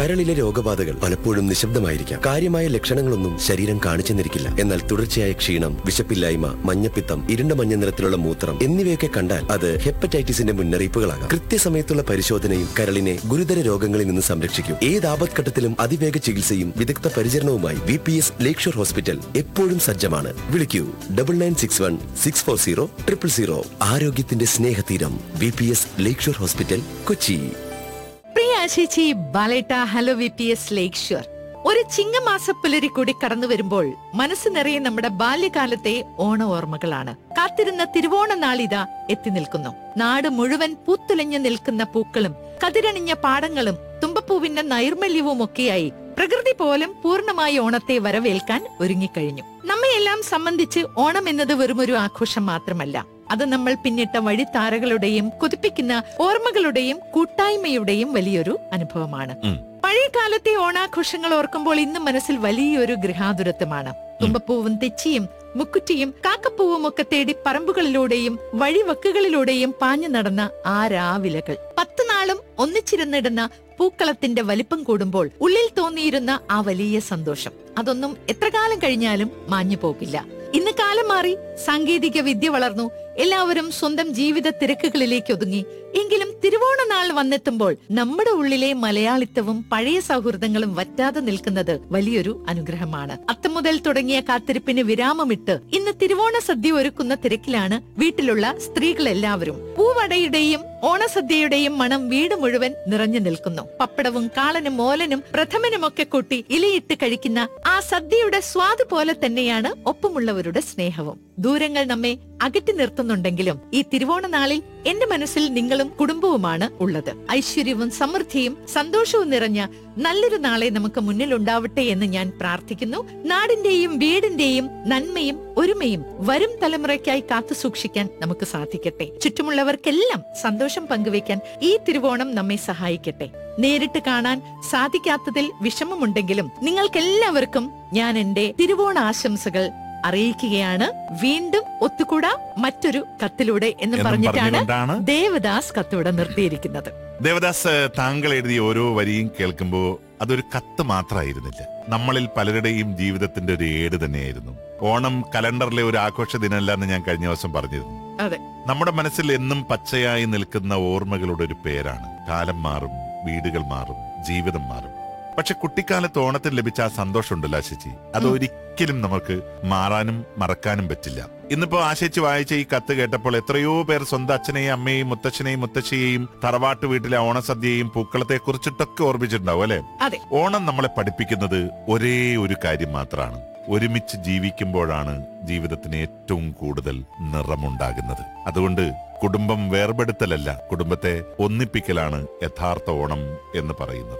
കരളിലെ രോഗബാധകൾ പലപ്പോഴും നിശബ്ദമായിരിക്കാം കാര്യമായ ലക്ഷണങ്ങളൊന്നും ശരീരം കാണിച്ചെന്നിരിക്കില്ല എന്നാൽ തുടർച്ചയായ ക്ഷീണം വിശപ്പില്ലായ്മ മഞ്ഞപ്പിത്തം ഇരുണ്ട മഞ്ഞ നിറത്തിലുള്ള മൂത്രം എന്നിവയൊക്കെ കണ്ടാൽ അത് ഹെപ്പറ്റൈറ്റിസിന്റെ മുന്നറിയിപ്പുകളാകാം കൃത്യസമയത്തുള്ള പരിശോധനയും കരളിനെ ഗുരുതര രോഗങ്ങളിൽ നിന്ന് സംരക്ഷിക്കും ഏത് ആപത്ഘട്ടത്തിലും അതിവേഗ ചികിത്സയും വിദഗ്ധ പരിചരണവുമായി V P S Lakeshore hospital എപ്പോഴും സജ്ജമാണ് വിളിക്കൂ double nine six one six four zero triple zero ആരോഗ്യത്തിന്റെ സ്നേഹതീരം V P S Lakeshore hospital Kochi പ്രിയ ആശേച്ചി ബാലേട്ട hello V P S Lakeshore ഒരു ചിങ്ങമാസ പുലരി കൂടി കടന്നു വരുമ്പോൾ മനസ്സ് നിറയെ നമ്മുടെ ബാല്യകാലത്തെ ഓണ ഓർമ്മകളാണ് കാത്തിരുന്ന തിരുവോണ നാളിതാ എത്തി നിൽക്കുന്നു നാട് മുഴുവൻ പൂത്തുലഞ്ഞു നിൽക്കുന്ന പൂക്കളും കതിരണിഞ്ഞ പാടങ്ങളും തുമ്പപ്പൂവിന്റെ നൈർമല്യവും ഒക്കെയായി പ്രകൃതി പോലും പൂർണ്ണമായി ഓണത്തെ വരവേൽക്കാൻ ഒരുങ്ങിക്കഴിഞ്ഞു നമ്മയെല്ലാം സംബന്ധിച്ച് ഓണം എന്നത് വെറുമൊരു ആഘോഷം മാത്രമല്ല അത് നമ്മൾ പിന്നിട്ട വഴിത്താരകളുടെയും കൊതിപ്പിക്കുന്ന ഓർമ്മകളുടെയും കൂട്ടായ്മയുടെയും വലിയൊരു അനുഭവമാണ് ഉം. പഴയ കാലത്തെ ഓണാഘോഷങ്ങൾ ഓർക്കുമ്പോൾ ഇന്നും മനസ്സിൽ വലിയൊരു ഗൃഹാതുരത്വമാണ് തുമ്പപ്പൂവും തെച്ചിയും മുക്കുറ്റിയും കാക്കപ്പൂവും ഒക്കെ തേടി പറമ്പുകളിലൂടെയും വഴിവക്കുകളിലൂടെയും പാഞ്ഞു നടന്ന ആ രാവിലകൾ പത്ത് നാളും ഒന്നിച്ചിരുന്നിടുന്ന പൂക്കളത്തിന്റെ വലിപ്പം കൂടുമ്പോൾ ഉള്ളിൽ തോന്നിയിരുന്ന ആ വലിയ സന്തോഷം അതൊന്നും എത്ര കാലം കഴിഞ്ഞാലും മാഞ്ഞു പോകില്ല ഇന്ന് കാലം മാറി സാങ്കേതിക വിദ്യ വളർന്നു എല്ലാവരും സ്വന്തം ജീവിത തിരക്കുകളിലേക്ക് ഒതുങ്ങി എങ്കിലും തിരുവോണ നാൾ വന്നെത്തുമ്പോൾ നമ്മുടെ ഉള്ളിലെ മലയാളിത്തവും പഴയ സൗഹൃദങ്ങളും വറ്റാതെ നിൽക്കുന്നത് വലിയൊരു അനുഗ്രഹമാണ് അത്തം മുതൽ തുടങ്ങിയ കാത്തിരിപ്പിന് വിരാമമിട്ട് ഇന്ന് തിരുവോണ സദ്യ ഒരുക്കുന്ന തിരക്കിലാണ് വീട്ടിലുള്ള സ്ത്രീകളെല്ലാവരും പൂവടയുടെയും ഓണസദ്യയുടെയും മണം വീട് മുഴുവൻ നിറഞ്ഞു നിൽക്കുന്നു പപ്പടവും കാളനും ഓലനും പ്രഥമനുമൊക്കെ കൂട്ടി ഇലയിട്ട് കഴിക്കുന്ന ആ സദ്യയുടെ സ്വാദ് പോലെ തന്നെയാണ് ഒപ്പമുള്ളവരുടെ സ്നേഹവും ദൂരങ്ങൾ നമ്മെ അകറ്റി നിർത്തുന്നുണ്ടെങ്കിലും ഈ തിരുവോണ നാളിൽ എന്റെ മനസ്സിൽ നിങ്ങളും കുടുംബവുമാണ് ഉള്ളത് ഐശ്വര്യവും സമൃദ്ധിയും സന്തോഷവും നിറഞ്ഞ നല്ലൊരു നാളെ നമുക്ക് മുന്നിൽ ഉണ്ടാവട്ടെ എന്ന് ഞാൻ പ്രാർത്ഥിക്കുന്നു നാടിന്റെയും വീടിന്റെയും നന്മയും ഒരുമയും വരും തലമുറയ്ക്കായി കാത്തു സൂക്ഷിക്കാൻ നമുക്ക് സാധിക്കട്ടെ ചുറ്റുമുള്ളവർക്കെല്ലാം സന്തോഷം പങ്കുവെക്കാൻ ഈ തിരുവോണം നമ്മെ സഹായിക്കട്ടെ നേരിട്ട് കാണാൻ സാധിക്കാത്തതിൽ വിഷമമുണ്ടെങ്കിലും നിങ്ങൾക്കെല്ലാവർക്കും ഞാൻ എന്റെ തിരുവോണ ആശംസകൾ അറിയിക്കുകയാണ് വീണ്ടും ഒത്തുകൂടാ മറ്റൊരു കത്തിലൂടെ എന്ന് എന്നും പറഞ്ഞിട്ടാണ് പറഞ്ഞുകൊണ്ടാണ് ദേവദാസ് കത്തിവിടെ നിർത്തിയിരിക്കുന്നത് ദേവദാസ് താങ്കൾ എഴുതിയ ഓരോ വരിയും കേൾക്കുമ്പോൾ അതൊരു കത്ത് മാത്രമായിരുന്നില്ല നമ്മളിൽ പലരുടെയും ജീവിതത്തിന്റെ ഒരു ഏട് തന്നെയായിരുന്നു ഓണം കലണ്ടറിലെ ഒരു ആഘോഷ ദിനമല്ല എന്ന് ഞാൻ കഴിഞ്ഞ ദിവസം പറഞ്ഞിരുന്നു അതെ. നമ്മുടെ മനസ്സിൽ എന്നും പച്ചയായി നിൽക്കുന്ന ഓർമ്മകളുടെ ഒരു പേരാണ് കാലം മാറും വീടുകൾ മാറും ജീവിതം മാറും പക്ഷെ കുട്ടിക്കാലത്ത് ഓണത്തിന് ലഭിച്ച ആ സന്തോഷമുണ്ടല്ലോ ആശിച്ചി അത് ഉം. ഒരിക്കലും നമുക്ക് മാറാനും മറക്കാനും പറ്റില്ല ഇന്നിപ്പോ ആശിച്ച് വായിച്ച ഈ കത്ത് കേട്ടപ്പോൾ എത്രയോ പേർ സ്വന്തം അച്ഛനെയും അമ്മയെയും മുത്തച്ഛനെയും മുത്തശ്ശിയെയും തറവാട്ട് വീട്ടിലെ ഓണസദ്യയെയും പൂക്കളത്തെ കുറിച്ചിട്ടൊക്കെ ഓർമ്മിച്ചിട്ടുണ്ടാവും അല്ലെ അതെ. ഓണം നമ്മളെ പഠിപ്പിക്കുന്നത് ഒരേ ഒരു കാര്യം മാത്രമാണ് ഒരുമിച്ച് ജീവിക്കുമ്പോഴാണ് ജീവിതത്തിന് ഏറ്റവും കൂടുതൽ നിറമുണ്ടാകുന്നത് അതുകൊണ്ട് കുടുംബം വേർപെടുത്തലല്ല കുടുംബത്തെ ഒന്നിപ്പിക്കലാണ് യഥാർത്ഥ ഓണം എന്ന് പറയുന്നത്